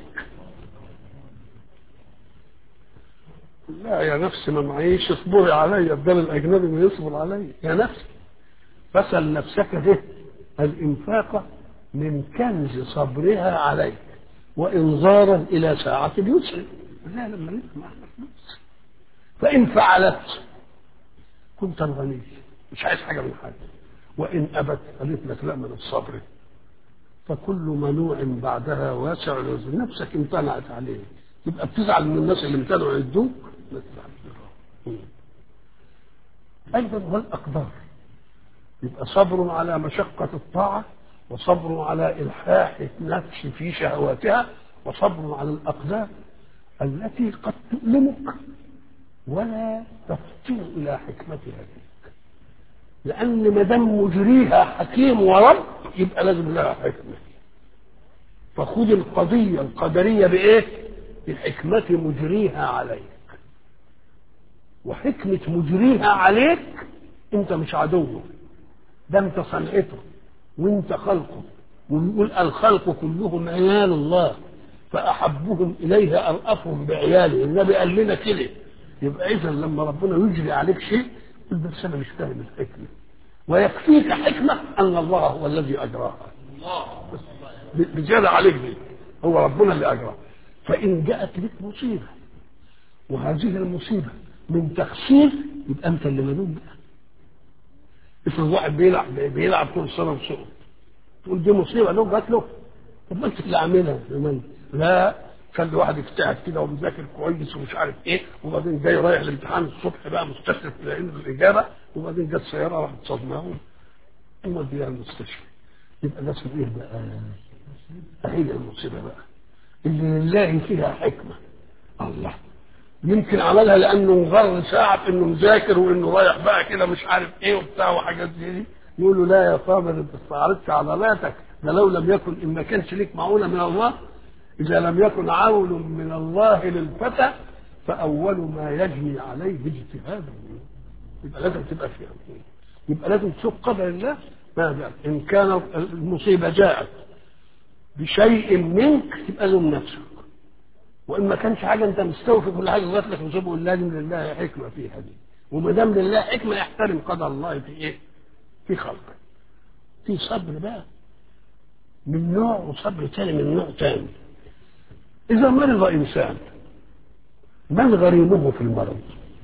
لا يا نفسي ما معيش اصبري عليا الدم الاجنبي ما يصبر عليا يا نفسي فسل نفسك ده الانفاق من كنز صبرها عليك وانظارا الى ساعة اليسر لا لما نسمع فلوس فان فعلت كنت الغني مش عايز حاجه من حد وان ابت قالت لك لا من الصبر فكل منوع بعدها واسع العذر نفسك امتنعت عليه يبقى بتزعل من الناس اللي امتنعوا يدوك ما تزعلش ايضا والاقدار يبقى صبر على مشقة الطاعة وصبر على إلحاح النفس في شهواتها وصبر على الأقدار التي قد تؤلمك ولا تفطن إلى حكمتها فيك لأن ما دام مجريها حكيم ورب يبقى لازم لها حكمة فخذ القضية القدرية بإيه؟ بحكمة مجريها عليك وحكمة مجريها عليك أنت مش عدوه ده أنت صنعته وأنت خلقه ويقول الخلق كلهم عيال الله فأحبهم إليه أرأفهم بعياله النبي قال لنا كده يبقى إذا لما ربنا يجري عليك شيء قل بس أنا مش فاهم الحكمة ويكفيك حكمة أن الله هو الذي أجراها بزيادة عليك دي هو ربنا اللي أجراها فإن جاءت لك مصيبة وهذه المصيبة من تخسير يبقى أنت اللي ملوم بقى افرض واحد بيلعب بيلعب طول السنة وسقط تقول دي مصيبة له جات له طب ما أنت اللي عاملها يا لا خلي واحد يجتهد كده ومذاكر كويس ومش عارف ايه وبعدين جاي رايح الامتحان الصبح بقى مستشرف لان الاجابه وبعدين جت سياره راحت صدمه ثم بيها المستشفى يبقى ده اسمه ايه بقى؟ هي المصيبه بقى اللي لله فيها حكمه الله يمكن عملها لانه غر ساعه انه مذاكر وانه رايح بقى كده مش عارف ايه وبتاع وحاجات زي دي يقولوا لا يا صابر انت استعرضت عضلاتك ده لو لم يكن ان ما كانش ليك معونه من الله إذا لم يكن عون من الله للفتى فأول ما يجني عليه اجتهاده يبقى لازم تبقى فيها يبقى لازم تشوف قدر الله ماذا إن كان المصيبة جاءت بشيء منك تبقى لهم نفسك وإن ما كانش حاجة أنت مستوفي كل حاجة جات لك مصيبة لازم لله حكمة فيها دي وما دام لله حكمة يحترم قدر الله في إيه؟ في خلقه في صبر بقى من نوع وصبر تاني من نوع تاني إذا مرض إنسان من غريمه في المرض؟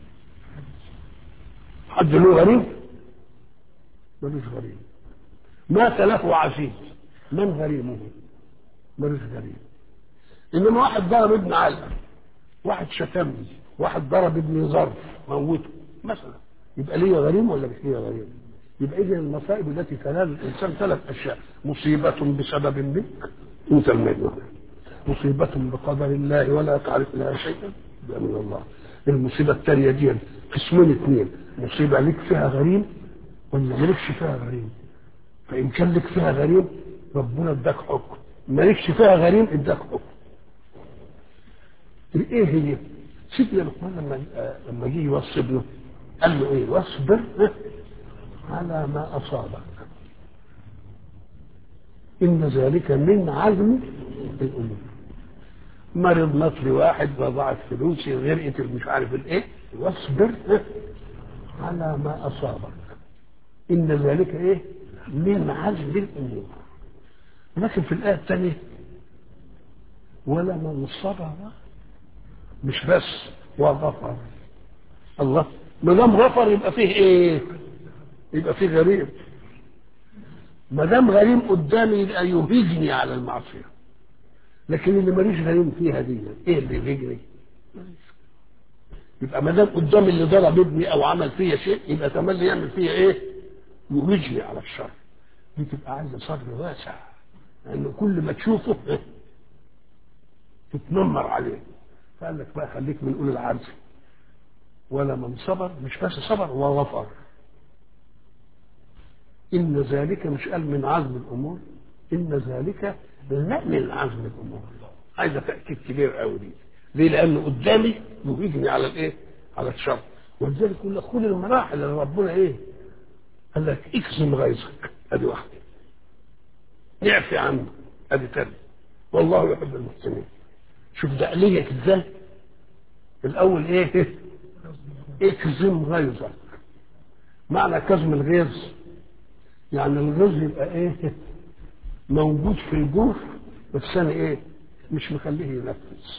حد له غريم؟ ملوش غريم مات له عزيز من غريمه؟ ملوش غريم إنما واحد ضرب ابن علقة واحد شتمني واحد ضرب ابن ظرف موته مثلا يبقى ليه غريم ولا مش ليه غريم؟ يبقى إذا المصائب التي تنال الإنسان ثلاث أشياء مصيبة بسبب منك أنت المجنون مصيبة بقدر الله ولا تعرف لها شيئا ده من الله المصيبة الثانية دي قسمين اثنين مصيبة لك فيها غريم ولا مالكش فيها غريم فإن كان لك فيها غريم ربنا اداك حكم مالكش فيها غريم اداك حكم ايه هي؟ سيدنا لقمان لما لما جه يوصي ابنه قال له ايه؟ واصبر على ما اصابك ان ذلك من عزم الامور مرض مصري واحد وضعت فلوسي غرقت مش عارف الايه واصبر على ما اصابك ان ذلك ايه من عزم الامور لكن في الايه الثانيه ولا من صبر مش بس وغفر الله ما دام غفر يبقى فيه ايه يبقى فيه غريب ما دام غريم قدامي يبقى يهجني على المعصيه لكن اللي ماليش غريم فيها دي ايه اللي بيجري يبقى ما دام قدامي اللي ضرب ابني او عمل فيا شيء يبقى تملي يعمل فيا ايه يهجني على الشر دي تبقى عايزه صبر واسع لان كل ما تشوفه تتنمر عليه فقال لك بقى خليك من اولي العزم ولا من صبر مش بس صبر وغفر إن ذلك مش قال من عزم الأمور إن ذلك لا من عزم الأمور عايزة تأكيد كبير قوي دي ليه؟ لأنه قدامي يهيجني على الإيه؟ على الشر ولذلك يقول لك كل المراحل اللي ربنا إيه؟ قال لك اكظم غيظك ادي واحده اعفي عنه ادي تاني والله يحب المحسنين شوف ده آلية ازاي الاول ايه اكظم غيظك معنى كظم الغيظ يعني الغيظ يبقى ايه موجود في الجوف بس انا ايه مش مخليه ينفذ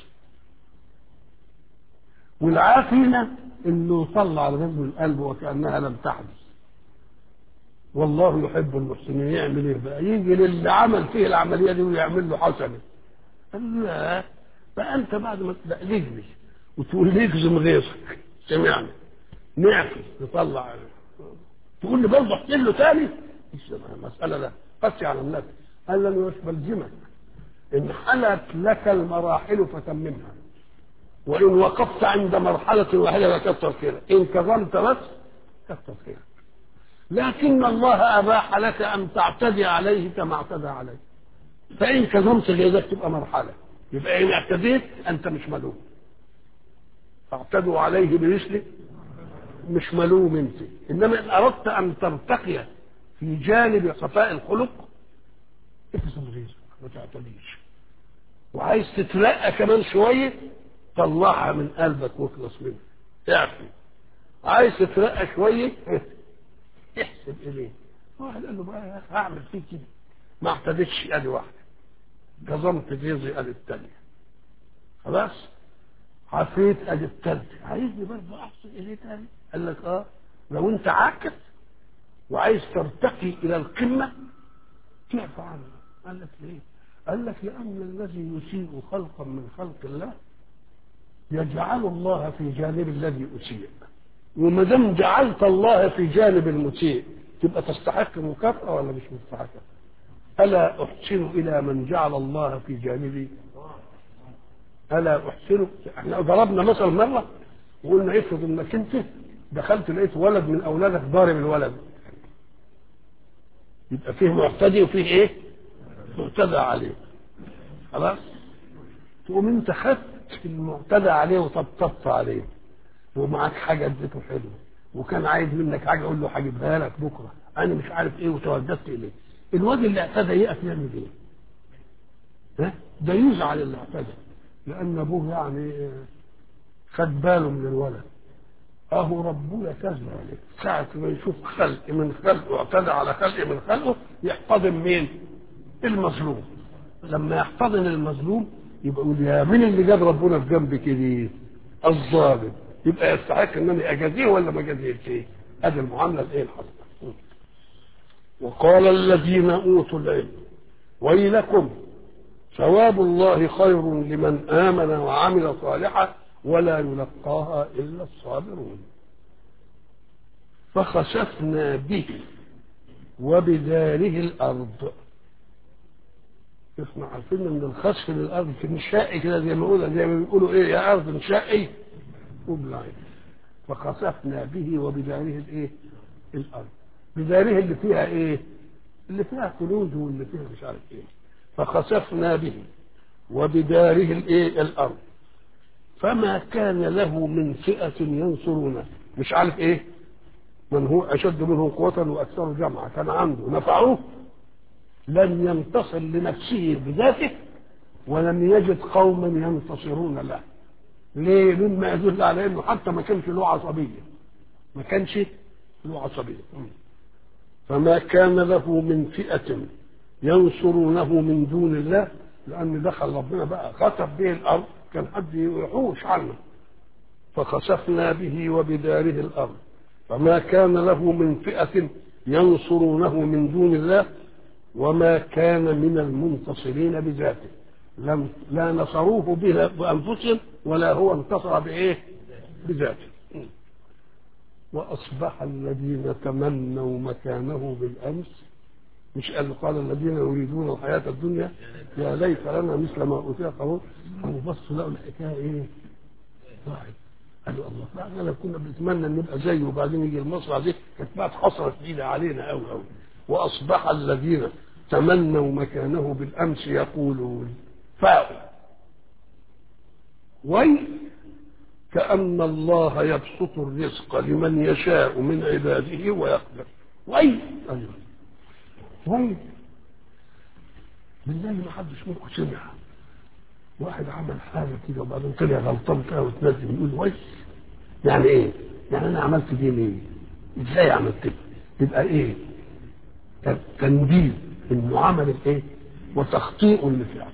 والعافية انه يطلع الغيظ من قلبه وكانها لم تحدث والله يحب المحسنين يعمل ايه بقى يجي للي عمل فيه العمليه دي ويعمل له حسنه قال لا بقى انت بعد ما تدقلجني وتقول لي اكظم غيظك سمعني نعفي نطلع تقول لي برضه احكي له تاني المساله لا قسي على النفس قال لن يلزمك ان حلت لك المراحل فتممها وان وقفت عند مرحله واحده فكتر خيرك ان كظمت بس كتر خيرك لكن الله أباح لك أن تعتدي عليه كما اعتدى عليه فإن كظمت غيظك تبقى مرحلة يبقى إن اعتديت أنت مش ملوم فاعتدوا عليه بمثل مش ملوم أنت إنما إن أردت أن ترتقي في جانب صفاء الخلق اكظم غيظك ما تعتديش وعايز تترقى كمان شوية طلعها من قلبك واخلص منها اعفي عايز تترقى شوية احسب اليه واحد قال له بقى هعمل فيك كده ما اعتدتش ادي واحده جزمت جيزي ادي الثانيه خلاص عفيت ادي الثالثه عايزني برضه احسن اليه تاني قال لك اه لو انت عاكس وعايز ترتقي الى القمه تعفى عنه قال لك ليه؟ قال لك لان الذي يسيء خلقا من خلق الله يجعل الله في جانب الذي اسيء وما دام جعلت الله في جانب المسيء تبقى تستحق مكافأة ولا مش مستحقة؟ ألا أحسن إلى من جعل الله في جانبي؟ ألا أحسن؟ احنا ضربنا مثل مرة وقلنا افرض إنك أنت دخلت لقيت ولد من أولادك ضارب الولد. يبقى فيه معتدي وفيه إيه؟ معتدى عليه. خلاص؟ تقوم أنت خدت المعتدى عليه وطبطبت عليه. ومعاك حاجه اديته حلوه وكان عايز منك حاجه اقول له هجيبها لك بكره انا مش عارف ايه وتوددت اليه الواد اللي اعتدى يقف يعمل ايه؟ ها؟ ده يزعل اللي اعتدى لان ابوه يعني خد باله من الولد اهو ربنا كذلك ساعة ما يشوف خلق من خلقه واعتدى على خلق من خلقه يحتضن مين؟ المظلوم لما يحتضن المظلوم يبقى يقول يا مين اللي جاب ربنا في جنبي كده؟ الظالم يبقى يستحق انني اجازيه ولا ما اجازيهش ايه؟ ادي المعامله الايه الحسنه. وقال الذين اوتوا العلم ويلكم ثواب الله خير لمن امن وعمل صالحا ولا يلقاها الا الصابرون. فخسفنا به وبداره الارض. احنا عارفين ان الخسف للارض في انشائي كده زي ما بيقولوا زي ما بيقولوا ايه يا ارض انشائي وبلعين فخسفنا به وبداره الايه؟ الارض بداره اللي فيها ايه؟ اللي فيها كنوز واللي فيها مش عارف ايه فخسفنا به وبداره الايه؟ الارض فما كان له من فئة ينصرونه مش عارف ايه؟ من هو اشد منه قوة واكثر جمعا كان عنده نفعوه لم ينتصر لنفسه بذاته ولم يجد قوما ينتصرون له ليه مما يدل على انه حتى ما كانش له عصبيه ما كانش له عصبيه فما كان له من فئه ينصرونه من دون الله لان دخل ربنا بقى خسف به الارض كان حد يحوش عنه فخسفنا به وبداره الارض فما كان له من فئه ينصرونه من دون الله وما كان من المنتصرين بذاته لم لا نصروه بانفسهم ولا هو انتصر بايه؟ بذاته. واصبح الذين تمنوا مكانه بالامس مش قال قال الذين يريدون الحياه الدنيا يا ليت لنا مثل ما اوتي قارون قاموا بصوا لقوا الحكايه ايه؟ واحد قالوا الله احنا لو كنا بنتمنى ان نبقى زيه وبعدين يجي المصرع دي كانت بقى حصرت ايدها علينا قوي قوي واصبح الذين تمنوا مكانه بالامس يقولون فاء وي كأن الله يبسط الرزق لمن يشاء من عباده ويقدر وي أيوه. وي بالله ما حدش منكم سمع واحد عمل حاجه كده وبعدين طلع غلطان كده وتنزل يقول وي يعني ايه؟ يعني انا عملت دي ليه؟ ازاي عملت كده؟ يبقى ايه؟ تنديد انه عمل ايه؟ وتخطيء لفعل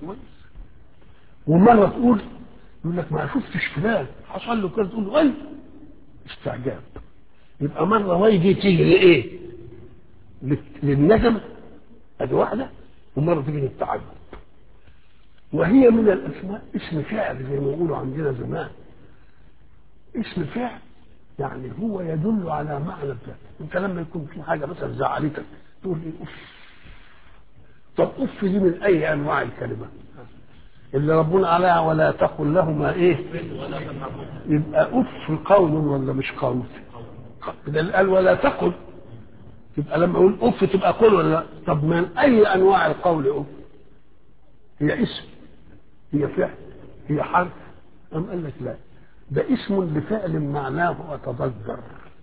ومره تقول يقول لك ما شفتش فلان حصل له كده تقول وي استعجاب يبقى مره وي دي تيجي لايه؟ للندم ادي واحده ومره تيجي للتعجب وهي من الاسماء اسم فعل زي ما يقولوا عندنا زمان اسم فعل يعني هو يدل على معنى الفعل انت لما يكون في حاجه مثلا زعلتك تقول لي اف طب اف دي من اي انواع الكلمه اللي ربنا عليها ولا تقل لهما ايه يبقى اف قول ولا مش قول ده قال ولا تقل تبقى لما اقول اف تبقى قول ولا لا طب من اي انواع القول اف هي اسم هي فعل هي حرف أم قال لك لا ده اسم لفعل معناه أتضجر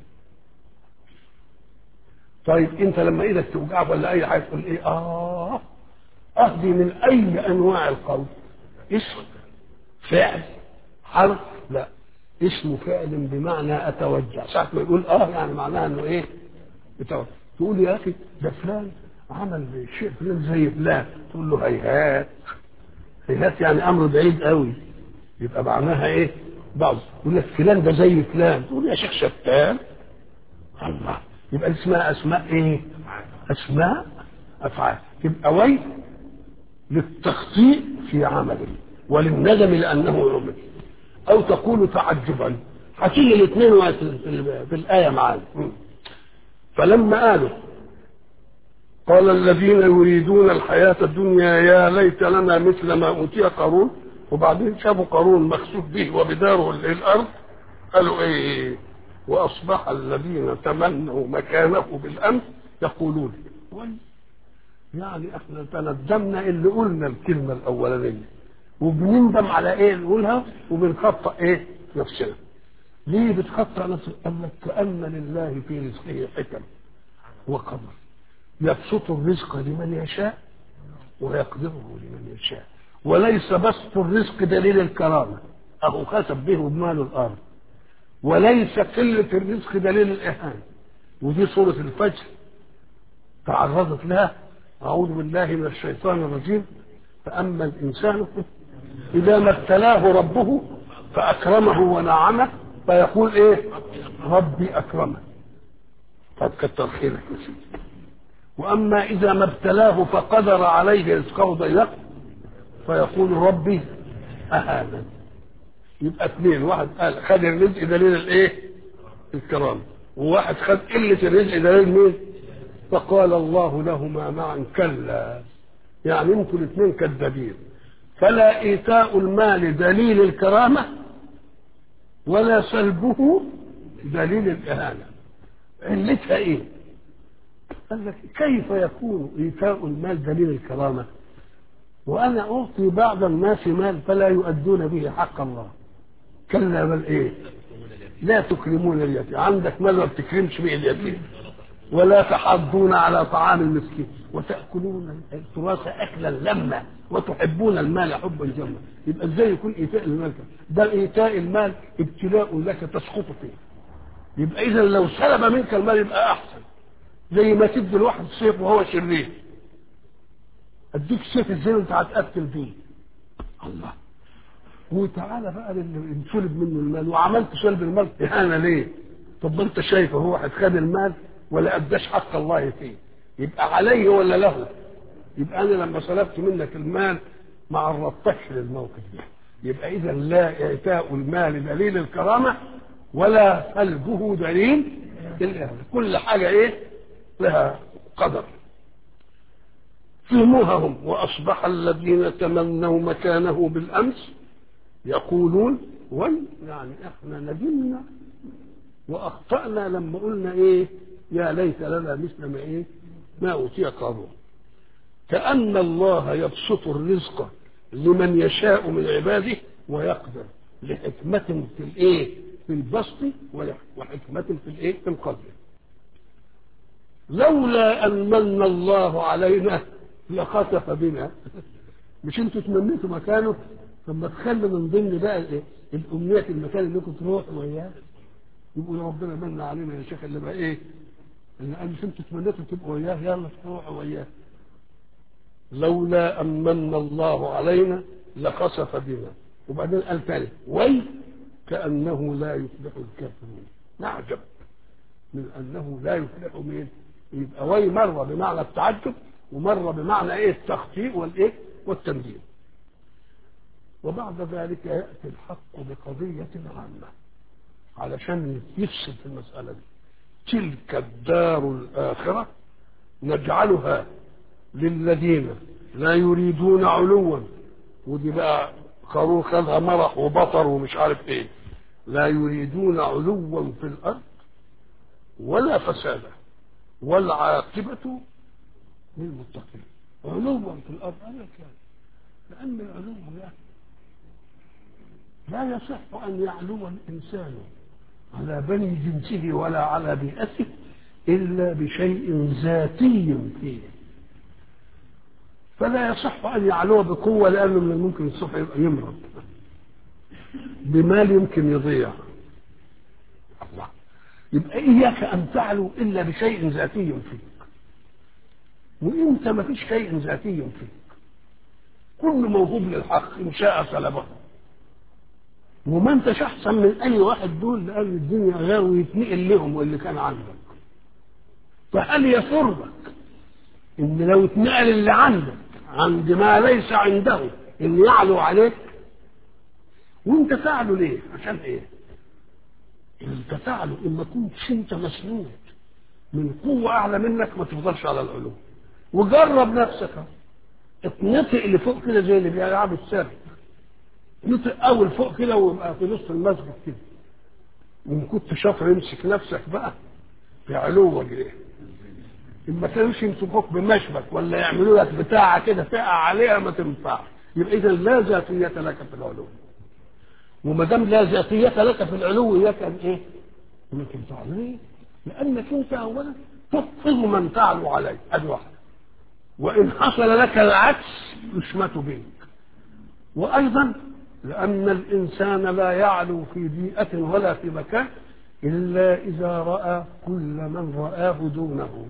طيب انت لما ايدك توجعك ولا اي حاجه تقول ايه اه اهدي من اي انواع القول اسم فعل حرف لا اسم فعل بمعنى اتوجع ساعه ما يقول اه يعني معناها انه ايه بتوجع تقول يا اخي ده فلان عمل شيء فلان زي فلان تقول له هيهات هيهات يعني امر بعيد قوي يبقى معناها ايه بعض يقول لك فلان ده زي فلان تقول يا شيخ شتان الله يبقى اسمها اسماء ايه اسماء افعال يبقى وي للتخطيء في عمله وللندم لانه عمل او تقول تعجبا هتيجي الاثنين في الايه معانا فلما قالوا قال الذين يريدون الحياة الدنيا يا ليت لنا مثل ما أوتي قارون وبعدين شافوا قارون مخسوف به وبداره الأرض قالوا إيه وأصبح الذين تمنوا مكانه بالأمس يقولون يعني احنا تندمنا اللي قلنا الكلمة الأولانية وبنندم على ايه نقولها وبنخطأ ايه نفسنا ليه بتخطأ نفسك قال لك كأن لله في رزقه حكم وقدر يبسط الرزق لمن يشاء ويقدره لمن يشاء وليس بسط الرزق دليل الكرامة أهو خسب به بمال الأرض وليس قلة الرزق دليل الإهانة ودي سورة الفجر تعرضت لها أعوذ بالله من الشيطان الرجيم فأما الإنسان إذا ما ابتلاه ربه فأكرمه ونعمه فيقول إيه ربي أكرمه طب كتر خيرك يا سيدي واما اذا ما ابتلاه فقدر عليه رزقه ضيق فيقول ربي اهانا يبقى اثنين واحد قال خد الرزق دليل الايه الكرامه وواحد خد قله الرزق دليل مين فقال الله لهما معا كلا يعني انتوا الاثنين كذابين فلا ايتاء المال دليل الكرامه ولا سلبه دليل الاهانه علتها ايه قال لك كيف يكون إيتاء المال دليل الكرامة وأنا أعطي بعض الناس مال فلا يؤدون به حق الله كلا بل إيه لا تكرمون اليتيم عندك مال ما بتكرمش به اليتيم ولا تحضون على طعام المسكين وتأكلون التراث أكلا لما وتحبون المال حبا جما يبقى ازاي يكون إيتاء المال ده إيتاء المال ابتلاء لك تسقط فيه يبقى إذا لو سلب منك المال يبقى أحسن زي ما تدي الواحد سيف وهو شرير اديك سيف ازاي وانت هتقتل بيه الله وتعالى بقى اللي انسلب منه المال وعملت سلب المال اهانه ليه؟ طب انت شايف هو واحد خد المال ولا اداش حق الله فيه يبقى عليه ولا له؟ يبقى انا لما سلبت منك المال ما عرضتكش للموقف ده يبقى اذا لا اعتاء المال دليل الكرامه ولا سلبه دليل الاهانه كل حاجه ايه؟ لها قدر فهموها هم وأصبح الذين تمنوا مكانه بالأمس يقولون وي يعني احنا ندمنا وأخطأنا لما قلنا إيه يا ليت لنا مثل ما إيه ما أوتي قارون كأن الله يبسط الرزق لمن يشاء من عباده ويقدر لحكمة في الايه في البسط وحكمة في الايه في القدر لولا أن من الله علينا لخسف بنا مش انتوا تمنيتوا مكانه طب ما تخلوا من ضمن بقى الايه الامنيات المكان اللي كنت تروحوا وياه يبقوا يا ربنا من علينا يا شيخ اللي بقى ايه اللي قال مش انتوا تمنيتوا تبقوا وياه يلا تروحوا وياه لولا أن من الله علينا لخسف بنا وبعدين قال تاني وي كأنه لا يفلح الكافرون نعجب من أنه لا يفلح مين يبقى وي مرة بمعنى التعجب ومرة بمعنى ايه التخطيء والايه والتنبيه وبعد ذلك يأتي الحق بقضية عامة علشان يفصل في المسألة دي تلك الدار الآخرة نجعلها للذين لا يريدون علوا ودي بقى قارون خدها مرح وبطر ومش عارف ايه لا يريدون علوا في الارض ولا فسادا والعاقبة للمتقين علوا في الارض انا كان لان العلو ده لا يصح ان يعلو الانسان على بني جنسه ولا على بيئته الا بشيء ذاتي فيه فلا يصح ان يعلو بقوه لانه من الممكن الصبح يبقى يمرض بمال يمكن يضيع الله يبقى اياك ان تعلو الا بشيء ذاتي فيك وانت ما فيش شيء ذاتي فيك كل موهوب للحق ان شاء سلبه وما انتش احسن من اي واحد دول لان الدنيا غاوي يتنقل لهم واللي كان عندك فهل يسرك ان لو اتنقل اللي عندك عند ما ليس عنده ان يعلو عليك وانت تعلو ليه عشان ايه انت تعلو اما كنتش انت مسنود من قوة اعلى منك ما تفضلش على العلو وجرب نفسك اتنطق لفوق كده زي اللي بيلعبوا السابق نطق اول فوق كده ويبقى في نص المسجد كده وان كنت شاطر امسك نفسك بقى في علوك ايه اما كانوش يمسكوك بمشبك ولا يعملوا لك بتاعه كده تقع عليها ما تنفعش يبقى اذا لا ذاتيه لك في العلو وما دام لا ذاتيه لك في العلو اياك ان ايه؟ ما تنفع ليه؟ لانك انت اولا تفقد من تعلو عليه ادي واحده وان حصل لك العكس يشمت بك وايضا لان الانسان لا يعلو في بيئه ولا في مكان الا اذا راى كل من راه دونه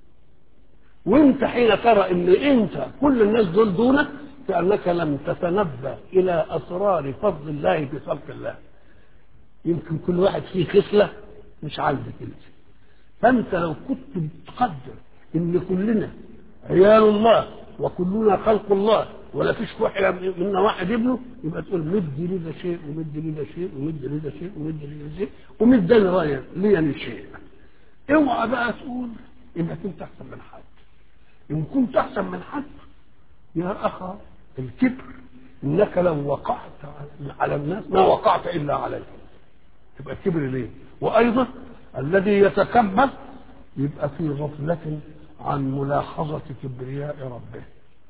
وانت حين ترى ان انت كل الناس دول دونك كانك لم تتنبه الى اسرار فضل الله في خلق الله يمكن كل واحد فيه خصله مش عندك انت فانت لو كنت بتقدر ان كلنا عيال الله وكلنا خلق الله ولا فيش واحد منا واحد ابنه يبقى تقول مد لي ده شيء ومد لي ده شيء ومد لي ده شيء ومد لي ده شيء ومد لي رايه لي شيء اوعى بقى تقول انك انت احسن من حد ان كنت احسن من حد يا اخا الكبر انك لو وقعت على الناس ما وقعت الا عليه يبقى الكبر ليه وايضا الذي يتكبر يبقى في غفله عن ملاحظه كبرياء ربه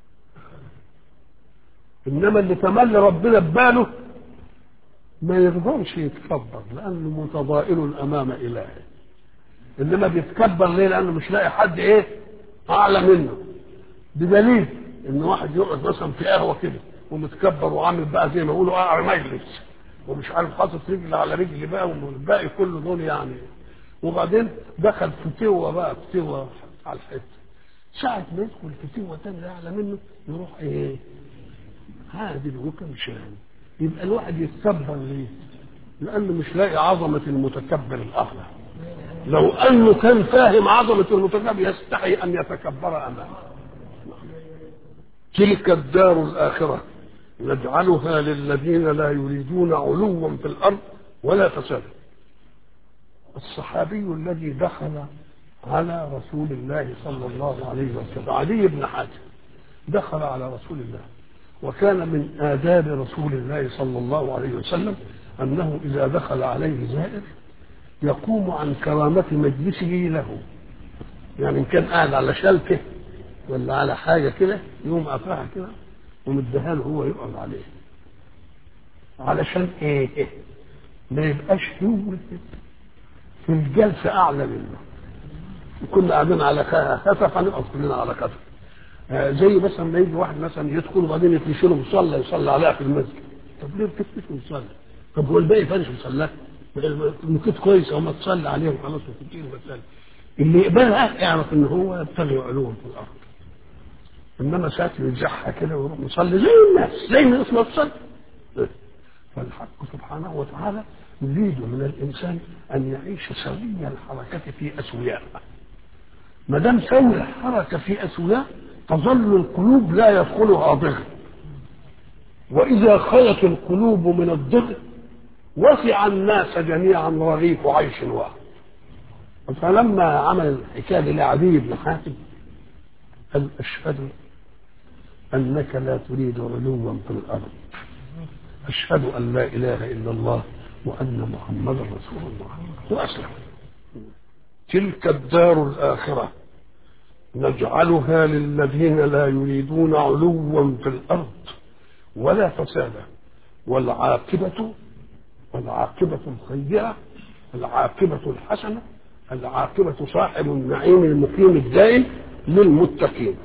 انما اللي تملي ربنا بباله ما يقدرش يتكبر لانه متضائل امام الهه انما بيتكبر ليه لانه مش لاقي حد ايه اعلى منه بدليل ان واحد يقعد مثلا في قهوه كده ومتكبر وعامل بقى زي ما يقولوا قاعد مجلس ومش عارف حاطط رجل على رجل بقى والباقي كله دول يعني وبعدين دخل فتوه بقى فتوه على الحته ساعة ما يدخل فتوه تاني اعلى منه يروح ايه عادل وكم شان يبقى الواحد يتكبر ليه؟ لانه مش لاقي عظمه المتكبر الاعلى لو انه كان فاهم عظمه المتكبر يستحي ان يتكبر امامه تلك الدار الاخره نجعلها للذين لا يريدون علوا في الارض ولا فسادا الصحابي الذي دخل على رسول الله صلى الله عليه وسلم علي بن حاتم دخل على رسول الله وكان من آداب رسول الله صلى الله عليه وسلم أنه إذا دخل عليه زائر يقوم عن كرامة مجلسه له يعني ان كان قاعد على شلته ولا على حاجه كده يقوم قافعها كده ومديها له هو يقعد عليه علشان ايه؟ ما يبقاش هو في الجلسه اعلى منه كنا قاعدين على كتف هنقعد كلنا على كتف آه زي مثلا ما يجي واحد مثلا يدخل وبعدين يفرش له مصلى يصلي عليها في المسجد طب ليه بتفرش مصلى؟ طب هو الباقي فارش مصلاه المكيت كويس او ما تصلي عليه وخلاص وتديله مسألة اللي يقبلها يعرف ان هو يبتغي علوم في الارض انما ساعات ينجحها كده ويروح مصلي زي الناس زي الناس ما تصلي فالحق سبحانه وتعالى يريد من الانسان ان يعيش سوي الحركه في اسوياء ما دام سوي الحركه في اسوياء تظل القلوب لا يدخلها ضغط واذا خلت القلوب من الضغط وسع الناس جميعا رغيف عيش واحد فلما عمل الحكايه لعدي بن حاتم قال اشهد انك لا تريد علوا في الارض اشهد ان لا اله الا الله وان محمدا رسول الله واسلم تلك الدار الاخره نجعلها للذين لا يريدون علوا في الارض ولا فسادا والعاقبه والعاقبه الخيره العاقبه الحسنه العاقبه صاحب النعيم المقيم الدائم للمتقين